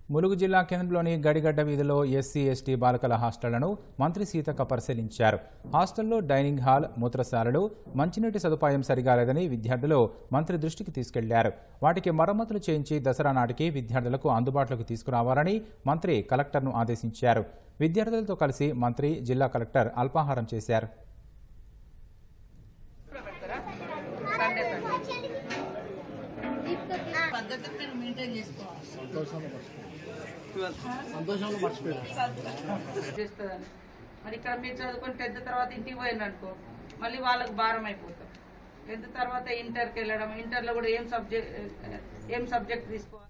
ములుగు జిల్లా కేంద్రంలోని గడిగడ్డ వీధిలో ఎస్సీ ఎస్టీ బాలకల హాస్టళ్లను మంత్రి సీతక్క పరిశీలించారు హాస్టల్లో డైనింగ్ హాల్ మూత్రశాలలు మంచినీటి సదుపాయం సరిగా లేదని విద్యార్థులు మంత్రి దృష్టికి తీసుకెళ్లారు వాటికి మరమ్మతులు చేయించి దసరా నాటికి విద్యార్థులకు అందుబాటులోకి తీసుకురావాలని మంత్రి కలెక్టర్ను ఆదేశించారు విద్యార్థులతో కలిసి మంత్రి జిల్లా కలెక్టర్ అల్పాహారం చేశారు సండే సండే పద్ధతి మీరు మెయింటైన్ చేసుకోవాలి సంతోషంలో మర్చిపోయారు చేస్తుందని మరి ఇక్కడ మీరు చదువుకొని టెన్త్ తర్వాత ఇంటికి పోయింది అనుకో మళ్ళీ వాళ్ళకి భారం అయిపోతాం టెన్త్ తర్వాత ఇంటర్కి వెళ్ళడం ఇంటర్లో కూడా ఏం సబ్జెక్ట్ ఏం సబ్జెక్ట్ తీసుకోవాలి